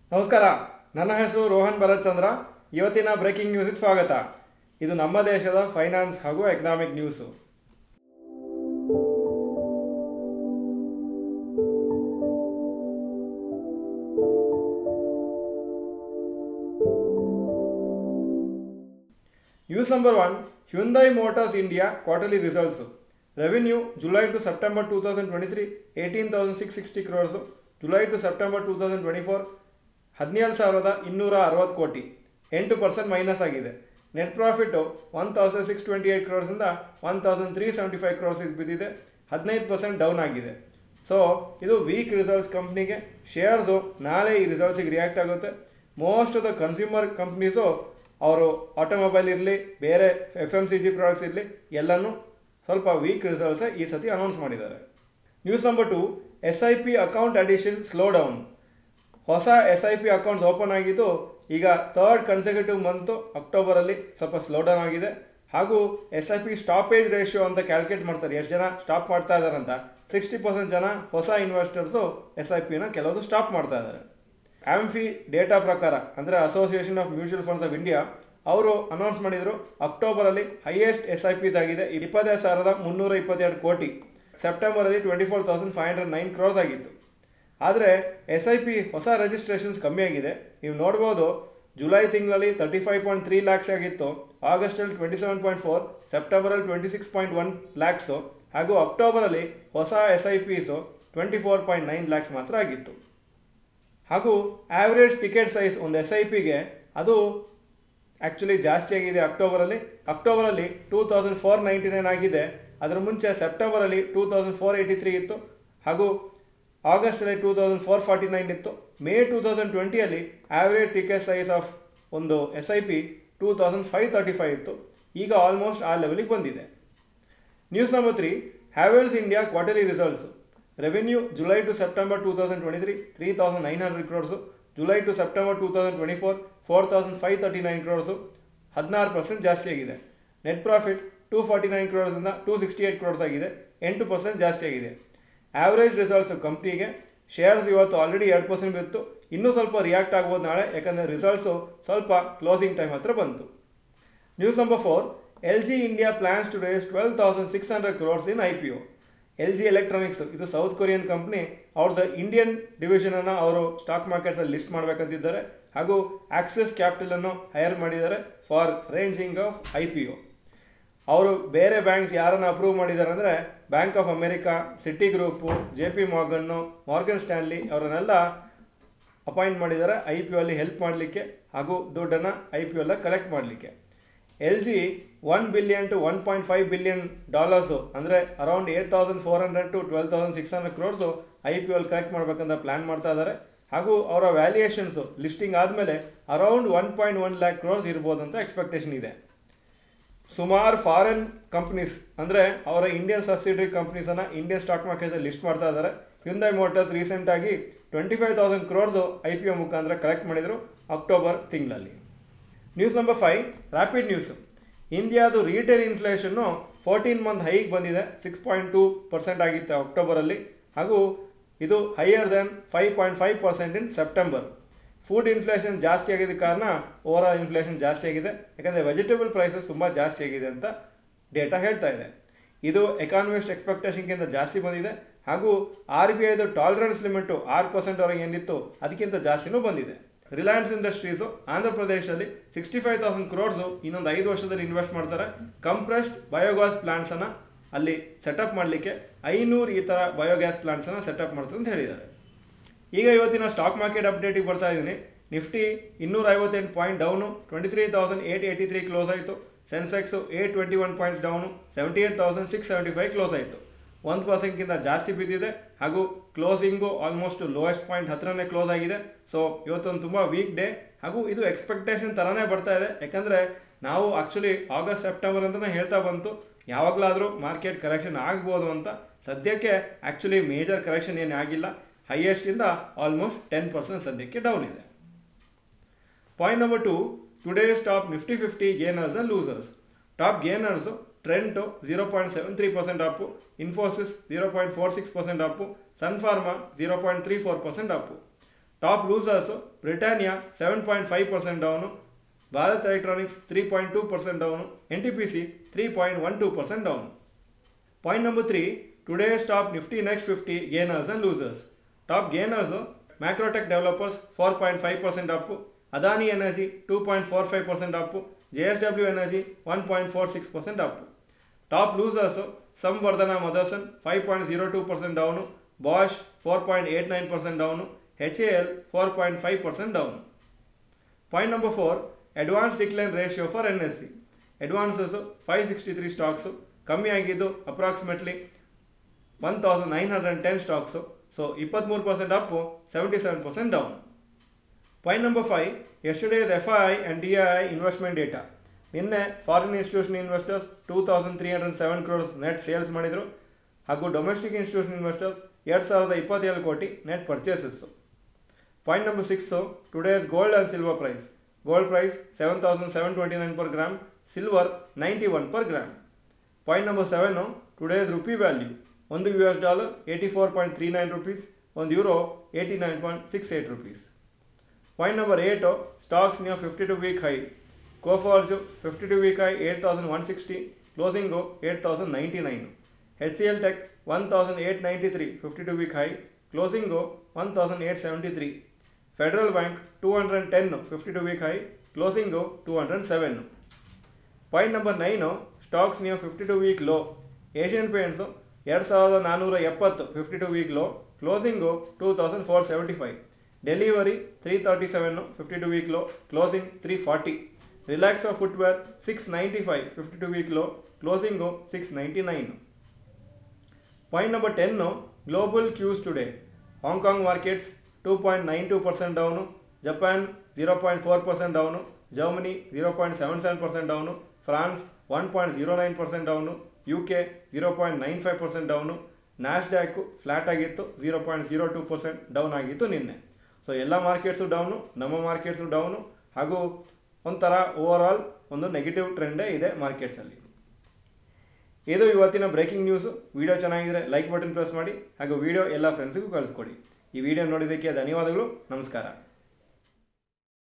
ನಮಸ್ಕಾರ ನನ್ನ ಹೆಸರು ರೋಹನ್ ಭರತ್ ಚಂದ್ರ ಇವತ್ತಿನ ಬ್ರೇಕಿಂಗ್ ನ್ಯೂಸ್ಗೆ ಸ್ವಾಗತ ಇದು ನಮ್ಮ ದೇಶದ ಫೈನಾನ್ಸ್ ಹಾಗೂ economic news news number one Hyundai Motors India quarterly results revenue July to September two thousand twenty three eighteen thousand six sixty crores July to September two thousand twenty four ಹದಿನೇಳು ಸಾವಿರದ ಇನ್ನೂರ ಅರವತ್ತು ಕೋಟಿ ಎಂಟು ಪರ್ಸೆಂಟ್ ಮೈನಸ್ ಆಗಿದೆ net profit one thousand six twenty eight ಕ್ರೋರ್ಸಿಂದ one thousand three seventy five ಕ್ರೋರ್ಸಿಗೆ ಬಿದ್ದಿದೆ ಹದಿನೈದು ಪರ್ಸೆಂಟ್ ಡೌನ್ ಆಗಿದೆ ಸೊ ಇದು ವೀಕ್ ರಿಸಲ್ಟ್ಸ್ ಕಂಪ್ನಿಗೆ ಶೇರ್ಸು ನಾಳೆ ಈ ರಿಸಲ್ಟ್ಸಿಗೆ ರಿಯಾಕ್ಟ್ ಆಗುತ್ತೆ most of the consumer companies ಅವರು ಆಟೋಮೊಬೈಲ್ ಇರಲಿ ಬೇರೆ F M C G products ಇರಲಿ ಎಲ್ಲನೂ ಸ್ವಲ್ಪ ವೀಕ್ ರಿಸಲ್ಟ್ಸೇ ಈ ಸತಿ ಅನೌನ್ಸ್ ಮಾಡಿದ್ದಾರೆ news number two S I P account addition slow down ಹೊಸ S I P accounts open ಆಗಿದ್ದು ಈಗ ಥರ್ಡ್ ಕನ್ಸರ್ವೇಟಿವ್ ಮಂತು ಅಕ್ಟೋಬರಲ್ಲಿ ಸ್ವಲ್ಪ ಸ್ಲೋ ಡೌನ್ ಆಗಿದೆ ಹಾಗೂ S I P stoppage ratio ಅಂತ ಕ್ಯಾಲ್ಕುಲೇಟ್ ಮಾಡ್ತಾರೆ ಎಷ್ಟು ಜನ ಸ್ಟಾಪ್ ಮಾಡ್ತಾ ಇದ್ದಾರೆ ಅಂತ ಸಿಕ್ಸ್ಟಿ ಪರ್ಸೆಂಟ್ ಜನ ಹೊಸ ಇನ್ವೆಸ್ಟರ್ಸು ಎಸ್ ಐ ಪಿನ ಕೆಲವರು ಸ್ಟಾಪ್ ಮಾಡ್ತಾ ಇದ್ದಾರೆ ಆ್ಯಂಫಿ ಡೇಟಾ ಪ್ರಕಾರ ಅಂದರೆ association of mutual funds of India ಅವರು ಅನೌನ್ಸ್ ಮಾಡಿದರು ಅಕ್ಟೋಬರಲ್ಲಿ ಹೈಯೆಸ್ಟ್ ಎಸ್ ಐ ಪಿಸ್ ಆಗಿದೆ ಇಪ್ಪತ್ತೈದು ಸಾವಿರದ ಮುನ್ನೂರ ಇಪ್ಪತ್ತೆರಡು ಕೋಟಿ ಸೆಪ್ಟೆಂಬರಲ್ಲಿ twenty four thousand five hundred nine crores ಆಗಿತ್ತು ಆದರೆ ಎಸ್ ಐ ಪಿ ಹೊಸ ರಿಜಿಸ್ಟ್ರೇಷನ್ಸ್ ಕಮ್ಮಿ ಆಗಿದೆ ನೀವು ನೋಡ್ಬೋದು ಜುಲೈ ತಿಂಗಳಲ್ಲಿ thirty five point three lakhs ಆಗಿತ್ತು ಆಗಸ್ಟಲ್ಲಿ ಟ್ವೆಂಟಿ ಸೆವೆನ್ ಪಾಯಿಂಟ್ ಫೋರ್ ಸೆಪ್ಟೆಂಬರಲ್ಲಿ twenty six point one lakhs ಹಾಗೂ ಅಕ್ಟೋಬರಲ್ಲಿ ಹೊಸ S I Ps twenty four point nine lakhs ಮಾತ್ರ ಆಗಿತ್ತು ಹಾಗೂ ಆ್ಯಾವ್ರೇಜ್ ಟಿಕೆಟ್ ಸೈಜ್ ಒಂದು ಎಸ್ ಐ ಪಿಗೆ ಅದು ಆ್ಯಕ್ಚುಲಿ ಜಾಸ್ತಿ ಆಗಿದೆ ಅಕ್ಟೋಬರಲ್ಲಿ ಅಕ್ಟೋಬರಲ್ಲಿ two thousand four ninety nine ಆಗಿದೆ ಅದರ ಮುಂಚೆ ಸೆಪ್ಟೆಂಬರಲ್ಲಿ two thousand four eighty three ಇತ್ತು ಹಾಗೂ ಆಗಸ್ಟಲ್ಲಿ two thousand four forty nine ಇತ್ತು ಮೇ ಟೂ ತೌಸಂಡ್ ಟ್ವೆಂಟಿಯಲ್ಲಿ ಆ್ಯಾವ್ರೇಜ್ ಟಿಕೆಟ್ ಸೈಜ್ ಆಫ್ ಒಂದು S I P two thousand five thirty five ಇತ್ತು ಈಗ ಆಲ್ಮೋಸ್ಟ್ ಆ ಲೆವೆಲಿಗೆ ಬಂದಿದೆ news number three Havells India quarterly results revenue July to September two thousand twenty three three thousand nine hundred crores July to September two thousand twenty four four thousand five thirty nine crores ಹದಿನಾರು percent ಜಾಸ್ತಿ ಆಗಿದೆ net profit two forty nine ಕ್ರೋರ್ಸಿಂದ two sixty eight crores ಆಗಿದೆ ಎಂಟು percent ಜಾಸ್ತಿ ಆಗಿದೆ average results ಕಂಪ್ನಿಗೆ shares ಇವತ್ತು ಆಲ್ರೆಡಿ ಎರಡು ಪರ್ಸೆಂಟ್ ಬಿತ್ತು ಇನ್ನೂ ಸ್ವಲ್ಪ ರಿಯಾಕ್ಟ್ ಆಗ್ಬೋದು ನಾಳೆ ಯಾಕಂದರೆ ರಿಸಲ್ಟ್ಸು ಸ್ವಲ್ಪ ಕ್ಲೋಸಿಂಗ್ ಟೈಮ್ ಹತ್ರ ಬಂತು news number four L G India plans to raise twelve thousand six hundred crores in I P O L G electronics ಇದು ಸೌತ್ ಕೊರಿಯನ್ ಕಂಪ್ನಿ ಅವ್ರದ್ದು ಇಂಡಿಯನ್ ಡಿವಿಷನನ್ನು ಅವರು ಸ್ಟಾಕ್ ಮಾರ್ಕೆಟ್ಸಲ್ಲಿ ಲಿಸ್ಟ್ ಮಾಡಬೇಕಂತಿದ್ದಾರೆ ಹಾಗೂ ಆಕ್ಸಿಸ್ ಕ್ಯಾಪಿಟಲನ್ನು ಹೈರ್ ಮಾಡಿದ್ದಾರೆ for ranging of I P O ಅವರು ಬೇರೆ ಬ್ಯಾಂಕ್ಸ್ ಯಾರನ್ನು ಅಪ್ರೂವ್ ಮಾಡಿದ್ದಾರೆ ಅಂದರೆ bank of America Citigroup J P ಮಾರ್ಗನ್ನು ಮಾರ್ಗನ್ ಸ್ಟ್ಯಾನ್ಲಿ ಅವರನ್ನೆಲ್ಲ ಅಪಾಯಿಂಟ್ ಮಾಡಿದ್ದಾರೆ ಐ ಪಿ ಅಲ್ಲಿ ಹೆಲ್ಪ್ ಮಾಡಲಿಕ್ಕೆ ಹಾಗೂ ದುಡ್ಡನ್ನು ಐ ಪಿ ಎಲ್ಲ ಕಲೆಕ್ಟ್ ಮಾಡಲಿಕ್ಕೆ L G one billion to one point five billion dollars ಅಂದರೆ around eight thousand four hundred to twelve thousand six hundred crores I P L collect ಮಾಡಬೇಕಂತ plan ಮಾಡ್ತಾ ಇದ್ದಾರೆ ಹಾಗೂ ಅವರ ವ್ಯಾಲ್ಯೂಯೇಷನ್ಸು ಲಿಸ್ಟಿಂಗ್ ಆದಮೇಲೆ around one point one lakh crores ಇರ್ಬೋದು ಅಂತ expectation ಇದೆ ಸುಮಾರು ಫಾರಿನ್ ಕಂಪ್ನೀಸ್ ಅಂದರೆ ಅವರ ಇಂಡಿಯನ್ ಸಬ್ಸಿಡರಿ ಕಂಪ್ನೀಸನ್ನು ಇಂಡಿಯನ್ ಸ್ಟಾಕ್ ಮಾರ್ಕೆಟಲ್ಲಿ ಲಿಸ್ಟ್ ಮಾಡ್ತಾ ಇದ್ದಾರೆ ಹ್ಯುಂದೈ ಮೋಟರ್ಸ್ ರೀಸೆಂಟಾಗಿ twenty five thousand crores I P O ಮುಖಾಂತರ ಕಲೆಕ್ಟ್ ಮಾಡಿದರು ಅಕ್ಟೋಬರ್ ತಿಂಗಳಲ್ಲಿ news number five rapid news ಇಂಡಿಯಾದು ರೀಟೇಲ್ ಇನ್ಫ್ಲೇಷನ್ನು ಫೋರ್ಟೀನ್ ಮಂತ್ ಹೈಗೆ ಬಂದಿದೆ ಸಿಕ್ಸ್ ಪಾಯಿಂಟ್ ಟೂ ಪರ್ಸೆಂಟ್ ಆಗಿತ್ತು ಅಕ್ಟೋಬರಲ್ಲಿ ಹಾಗೂ ಇದು higher than five point five percent in September food inflation ಜಾಸ್ತಿ ಆಗಿದ್ದ ಕಾರಣ ಓವರ್ ಆಲ್ ಇನ್ಫ್ಲೇಷನ್ ಜಾಸ್ತಿ ಆಗಿದೆ ಯಾಕಂದರೆ ವೆಜಿಟೇಬಲ್ ಪ್ರೈಸಸ್ ತುಂಬ ಜಾಸ್ತಿ ಆಗಿದೆ ಅಂತ ಡೇಟಾ ಹೇಳ್ತಾ ಇದೆ ಇದು ಎಕಾನಮಿಸ್ಟ್ ಎಕ್ಸ್ಪೆಕ್ಟೇಷನ್ಗಿಂತ ಜಾಸ್ತಿ ಬಂದಿದೆ ಹಾಗೂ ಆರ್ ಬಿ ಐದು ಟಾಲರೆನ್ಸ್ ಲಿಮಿಟು ಆರು ಪರ್ಸೆಂಟ್ವರೆಗೆ ಏನಿತ್ತು ಅದಕ್ಕಿಂತ ಜಾಸ್ತಿನೂ ಬಂದಿದೆ ರಿಲಯನ್ಸ್ ಇಂಡಸ್ಟ್ರೀಸು ಆಂಧ್ರ ಪ್ರದೇಶದಲ್ಲಿ ಸಿಕ್ಸ್ಟಿ ಫೈವ್ ತೌಸಂಡ್ ಕ್ರೋರ್ಸು ಇನ್ನೊಂದು ಐದು ವರ್ಷದಲ್ಲಿ ಇನ್ವೆಸ್ಟ್ ಮಾಡ್ತಾರೆ ಕಂಪ್ರೆಸ್ಡ್ ಬಯೋಗ್ಯಾಸ್ ಪ್ಲಾಂಟ್ಸನ್ನು ಅಲ್ಲಿ ಸೆಟಪ್ ಮಾಡಲಿಕ್ಕೆ ಐನೂರು ಈ ಥರ ಬಯೋಗ್ಯಾಸ್ ಪ್ಲಾಂಟ್ಸನ್ನು ಸೆಟಪ್ ಮಾಡ್ತಾರೆ ಅಂತ ಹೇಳಿದ್ದಾರೆ ಈಗ ಇವತ್ತಿನ ಸ್ಟಾಕ್ ಮಾರ್ಕೆಟ್ ಅಪ್ಡೇಟಿಗೆ ಬರ್ತಾ ಇದ್ದೀನಿ ನಿಫ್ಟಿ ಇನ್ನೂರ ಐವತ್ತೆಂಟು point down twenty three thousand eight eighty three close ಆಯಿತು Sensex eight twenty one points down seventy eight thousand six seventy five close ಆಯಿತು ಒಂದು ಪರ್ಸೆಂಟ್ಗಿಂತ ಜಾಸ್ತಿ ಬಿದ್ದಿದೆ ಹಾಗೂ ಕ್ಲೋಸಿಂಗು ಆಲ್ಮೋಸ್ಟ್ ಲೋಯೆಸ್ಟ್ ಪಾಯಿಂಟ್ ಹತ್ರನೇ ಕ್ಲೋಸ್ ಆಗಿದೆ ಸೊ ಇವತ್ತೊಂದು ತುಂಬ ವೀಕ್ ಡೇ ಹಾಗೂ ಇದು ಎಕ್ಸ್ಪೆಕ್ಟೇಷನ್ ಥರನೇ ಬರ್ತಾ ಇದೆ ಯಾಕಂದರೆ ನಾವು ಆ್ಯಕ್ಚುಲಿ ಆಗಸ್ಟ್ ಸೆಪ್ಟೆಂಬರ್ ಅಂತಲೇ ಹೇಳ್ತಾ ಬಂತು ಯಾವಾಗಲಾದರೂ ಮಾರ್ಕೆಟ್ ಕರೆಕ್ಷನ್ ಆಗ್ಬೋದು ಅಂತ ಸದ್ಯಕ್ಕೆ ಆ್ಯಕ್ಚುಲಿ ಮೇಜರ್ ಕರೆಕ್ಷನ್ ಏನು ಆಗಿಲ್ಲ ಹೈಯೆಸ್ಟಿಂದ ಆಲ್ಮೋಸ್ಟ್ ಟೆನ್ ಪರ್ಸೆಂಟ್ ಸದ್ಯಕ್ಕೆ ಡೌನ್ ಇದೆ point number two today's top Nifty fifty gainers and losers top gainers Trent zero point seven three percent up Infosys zero point four six percent up Sun Pharma zero point three four percent up top losers Britannia seven point five percent down Bharat Electronics three point two percent down N T P C three point one two percent down point number three today's top Nifty next fifty gainers and losers top gainers Macrotech Developers four point five percent up Adani Energy two point four five percent up J S W Energy one point four six percent up top losers Samvardhana Motherson five point zero two percent down Bosch four point eight nine percent down H A L four point five percent down point number four advance decline ratio for N S C advances five sixty three stocks ಕಮ್ಮಿ ಆಗಿದ್ದು approximately one thousand nine hundred ten stocks so ಇಪ್ಪತ್ತ್ಮೂರು percent up seventy seven percent down point number five yesterday's F I and D I investment data ನಿನ್ನೆ foreign institution investors two thousand three hundred seven crores net sales ಮಾಡಿದರು ಹಾಗೂ domestic institution investors ಎರಡು ಸಾವಿರದ ಇಪ್ಪತ್ತೇಳು ಕೋಟಿ net purchases point number six today's gold and silver price gold price seven thousand seven twenty nine per gram silver ninety one per gram point number seven today's rupee value ಒಂದು U S dollar eighty four point three nine rupees ಒಂದು euro eighty nine point six eight rupees point number eight stocks near fifty two week high Coforge fifty two week high eight thousand one sixty closing eight thousand ninety nine H C L Tech one thousand eight ninety three fifty two week high closing one thousand eight seventy three Federal Bank two hundred ten fifty two week high closing two hundred seven point number nine stocks near fifty two week low Asian Paints ಎರಡು ಸಾವಿರದ ನಾನ್ನೂರ ಎಪ್ಪತ್ತು fifty two week low closing two thousand four seventy five Delhivery three thirty seven fifty two week low closing three forty Relaxo Footwear six ninety five fifty two week low closing six ninety nine point number ten global cues today Hong Kong markets two point nine two percent down Japan zero point four percent down Germany zero point seven seven percent down France one point zero nine percent down U K zero point nine five percent down Nasdaq flat ಆಗಿತ್ತು zero point zero two percent down ಆಗಿತ್ತು ನಿನ್ನೆ so ಎಲ್ಲ markets down ನಮ್ಮ markets down ಹಾಗೂ ಒಂಥರ overall ಒಂದು negative ಟ್ರೆಂಡೇ ಇದೆ ಮಾರ್ಕೆಟ್ಸಲ್ಲಿ ಇದು ಇವತ್ತಿನ ಬ್ರೇಕಿಂಗ್ ನ್ಯೂಸು ವಿಡಿಯೋ ಚೆನ್ನಾಗಿದ್ರೆ ಲೈಕ್ ಬಟನ್ ಪ್ರೆಸ್ ಮಾಡಿ ಹಾಗೂ ವಿಡಿಯೋ ಎಲ್ಲ ಫ್ರೆಂಡ್ಸಿಗೂ ಕಳಿಸ್ಕೊಡಿ ಈ ವಿಡಿಯೋ ನೋಡಿದ್ದಕ್ಕೆ ಧನ್ಯವಾದಗಳು ನಮಸ್ಕಾರ